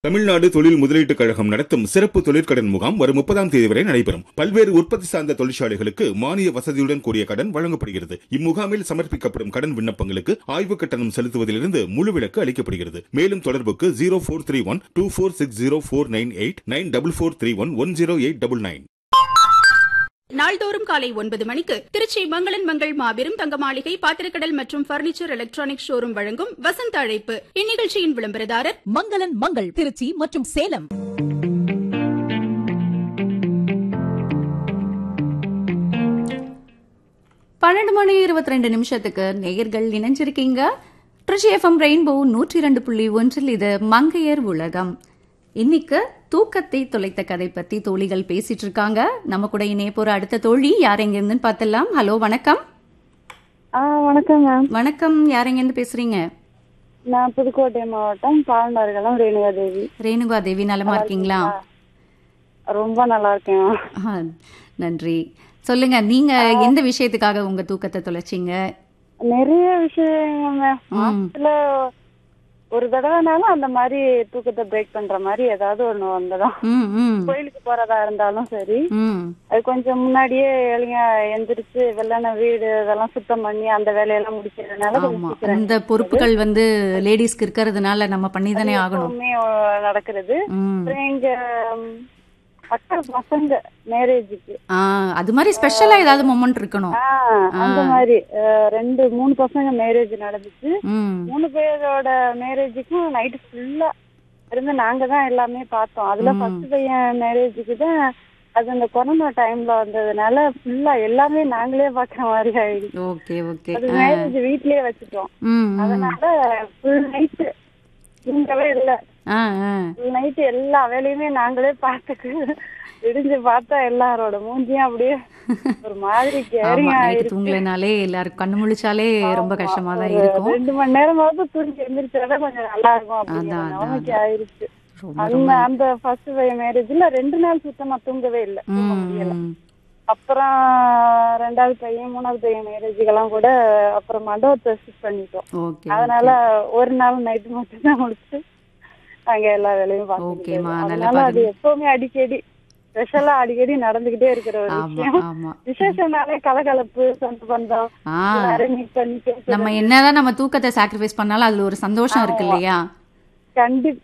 தமிழ்நாடு தொழில் முதலீட்டுக் கழகம் நடத்தும் சிறப்பு தொழிற்கடன் முகாம் வரும் முப்பதாம் தேதி வரை நடைபெறும் பல்வேறு உற்பத்தி சார்ந்த தொழிற்சாலைகளுக்கு மானிய வசதியுடன் கூடிய கடன் வழங்கப்படுகிறது இம்முகாமில் சமர்ப்பிக்கப்படும் கடன் விண்ணப்பங்களுக்கு ஆய்வு கட்டணம் செலுத்துவதிலிருந்து முழு விலக்கு அளிக்கப்படுகிறது மேலும் தொடர்புக்கு zero four three one two four six zero four nine eight nine double four three one one zero eight double nine நாள்தோறும் காலை ஒன்பது மணிக்கு திருச்சி மங்களன் மங்கள் மாபெரும் தங்க மாளிகை பாத்திரக்கடல் மற்றும் பர்னிச்சர் எலக்ட்ரானிக் ஷோரூம் வழங்கும் வசந்த அழைப்பு இந்நிகழ்ச்சியின் விளம்பரதாரர் மங்களன் மங்கள் திருச்சி மற்றும் சேலம் பன்னெண்டு மணி இருபத்தி ரெண்டு நிமிஷத்துக்கு நேயர்கள் இணைஞ்சிருக்கீங்க ட்ரிச்சி எஃப்எம் ரெயின்போ நூற்றி ரெண்டு புள்ளி ஒன்றில் இது மங்கையர் உலகம் இன்னைக்கு தூக்கத்தை தொலைத்த கதை பத்தி தோழிகள் பேசிட்டு இருக்காங்க நம்ம கூட இணைய போற அடுத்த தோழி யார் எங்க இருந்துன்னு பார்த்தலாம் ஹலோ வணக்கம் ஆ வணக்கம் மேம் வணக்கம் யார் எங்க இருந்து பேசுறீங்க நான் புதுக்கோட்டை மாவட்டம் பாலனார்கலம் ரேணுகா தேவி ரேணுகா தேவி நலமா இருக்கீங்களா ரொம்ப நல்லா இருக்கேன் ஆ, நன்றி சொல்லுங்க நீங்க எந்த விஷயத்துக்காக உங்க தூக்கத்தை தொலைச்சீங்க நிறைய விஷயங்க மேம் மாசத்துல ஒரு தடவைனாலும் அந்த மாதிரி தூக்கத்தை பிரேக் பண்ற மாதிரி ஏதாவது ஒண்ணு வந்துடும் ம் ம் கோயிலுக்கு போறதா இருந்தாலும் சரி ம் அது கொஞ்சம் முன்னாடியே எழுங்க எந்திரிச்சு வெள்ளன வீடு இதெல்லாம் சுத்தம் பண்ணி அந்த வேலையெல்லாம் முடிக்கிறதுனால கொஞ்சம் ஆமா சீக்கிரம் இந்த பொறுப்புகள் வந்து லேடிஸ்க்கு இருக்கிறதுனால நம்ம பண்ணிதானே ஆகணும் எப்பவுமே நடக்கிறது ம் அப்புறம் எங்க ம், அக்கா பசங்க மேரேஜுக்கு ஆ அது மாதிரி ஸ்பெஷலா ஏதாவது மொமெண்ட் இருக்கணும் ஆ, அந்த மாதிரி அஹ், ரெண்டு மூணு பசங்க மேரேஜ் நடந்துச்சு ம் மூணு பேரோட மேரேஜுக்கும் நைட்டு ஃபுல்லா இருந்து நாங்க தான் எல்லாமே பார்த்தோம் அதுல ஃபர்ஸ்ட் பையன் மேரேஜுக்கு தான் அது அந்த கொரோனா டைம்ல வந்ததுனால ஃபுல்லா எல்லாமே நாங்களே பாக்குற மாதிரி ஆயிடுச்சு ஓகே ஓகே அது மேரேஜ் வீட்லயே வச்சுட்டோம் ம் ம். அதனால ஃபுல் நைட்டு தூங்கவே இல்ல ஆ ஆ ஃபுல் நைட்டு எல்லா வேலையுமே நாங்களே பார்த்துக்கு விடிஞ்சு பார்த்தா எல்லாரோட மூஞ்சியும் அப்படியே ஒரு மாதிரி ஆமா கேரிங் நைட்டு ஆயிடுச்சு தூங்கலைனாலே எல்லாரும் கண்ணு முழிச்சாலே ரொம்ப கஷ்டமா தான் ஒரு இருக்கும் ரெண்டு மணி நேரமாவது தூங்கி எந்திரிச்சாதான் கொஞ்சம் நல்லா இருக்கும் அப்படிங்கிற அதான், நிலைமைக்கு அதான். ஆயிருச்சு ரொம்ப அந்த ரொம்ப அந்த ஃபர்ஸ்ட் மேரேஜ்ல ரெண்டு நாள் சுத்தமா தூங்கவே இல்ல தூங்க ம், முடியல ம். அப்புறம் ரெண்டாவது பையன் மூணாவது பையன் மேரேஜுக்கெல்லாம் கூட அப்புறம் மண்டபத்தை ஷிஃப்ட் பண்ணிட்டோம் ஓகே அதனால ஒரு நாள் நைட்டு மட்டும் தான் முடிச்சு அங்க எல்லா வேலையும் ஓகேம்மா, பார்த்துக்கிட்டு நல்லா அதனால அது பாருங்க. எப்பவுமே அடிக்கடி ஸ்பெஷலா அடிக்கடி நடந்துகிட்டே இருக்கிற ஒரு ஆமா விஷயம் ஆமா விசேஷம்னாலே கலகலப்பு சொந்த பந்தம் ஆ எல்லாரும் மீட் பண்ணி பேசுறது. நம்ம என்னதான் நம்ம தூக்கத்தை சாக்ரிஃபைஸ் பண்ணாலும் அதுல ஒரு சந்தோஷம் இருக்கு இல்லையா கண்டிப்பா